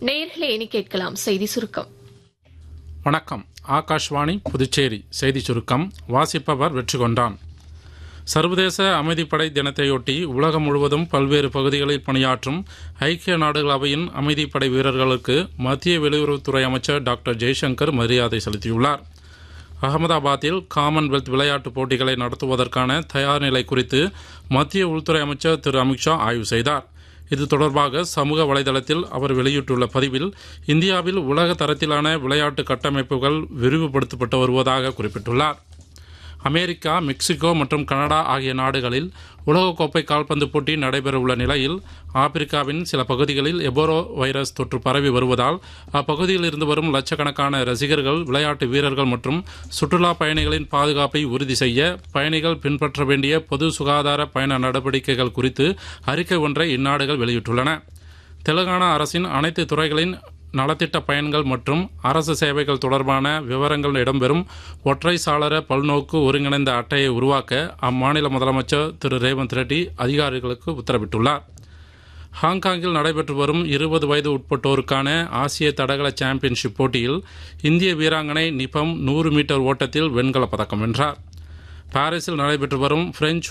நேயர்களே இனி கேட்கலாம் செய்தி சுருக்கம் வணக்கம் ஆகாஷ்வாணி புதுச்சேரி செய்தி சுருக்கம் வாசிப்பவர் வெற்றி கொண்டான் சர்வதேச அமைதிப்படை தினத்தையொட்டி உலகம் முழுவதும் பல்வேறு பகுதிகளில் பணியாற்றும் ஐக்கிய நாடுகள் அவையின் அமைதிப்படை வீரர்களுக்கு மத்திய வெளியுறவுத்துறை அமைச்சர் டாக்டர் ஜெய்சங்கர் மரியாதை செலுத்தியுள்ளார் அகமதாபாத்தில் காமன்வெல்த் விளையாட்டுப் போட்டிகளை நடத்துவதற்கான தயார் நிலை குறித்து மத்திய உள்துறை அமைச்சர் திரு அமித்ஷா ஆய்வு செய்தார் இது தொடர்பாக சமூக வலைதளத்தில் அவர் வெளியிட்டுள்ள பதிவில் இந்தியாவில் உலக தரத்திலான விளையாட்டு கட்டமைப்புகள் விரிவுபடுத்தப்பட்டு வருவதாக குறிப்பிட்டுள்ளார் அமெரிக்கா மெக்சிகோ மற்றும் கனடா ஆகிய நாடுகளில் உலகக்கோப்பை கால்பந்து போட்டி நடைபெறவுள்ள நிலையில் ஆப்பிரிக்காவின் சில பகுதிகளில் எபோரோ வைரஸ் தொற்று பரவி வருவதால் அப்பகுதியில் இருந்து வரும் லட்சக்கணக்கான ரசிகர்கள் விளையாட்டு வீரர்கள் மற்றும் சுற்றுலா பயணிகளின் பாதுகாப்பை உறுதி செய்ய பயணிகள் பின்பற்ற வேண்டிய பொது சுகாதார பயண நடவடிக்கைகள் குறித்து அறிக்கை ஒன்றை இந்நாடுகள் வெளியிட்டுள்ளன தெலுங்கானா அரசின் அனைத்து துறைகளின் நலத்திட்ட பயன்கள் மற்றும் அரசு சேவைகள் தொடர்பான விவரங்கள் இடம்பெறும் ஒற்றை சாளர பல்நோக்கு ஒருங்கிணைந்த அட்டையை உருவாக்க அம்மாநில முதலமைச்சர் திரு ரேவந்த் ரெட்டி அதிகாரிகளுக்கு உத்தரவிட்டுள்ளார் ஹாங்காங்கில் நடைபெற்று வரும் இருபது வயது உட்பட்டோருக்கான ஆசிய தடகள சாம்பியன்ஷிப் போட்டியில் இந்திய வீராங்கனை நிபம் நூறு மீட்டர் ஓட்டத்தில் வெண்கலப் பதக்கம் வென்றார் பாரிஸில் நடைபெற்று வரும் பிரெஞ்சு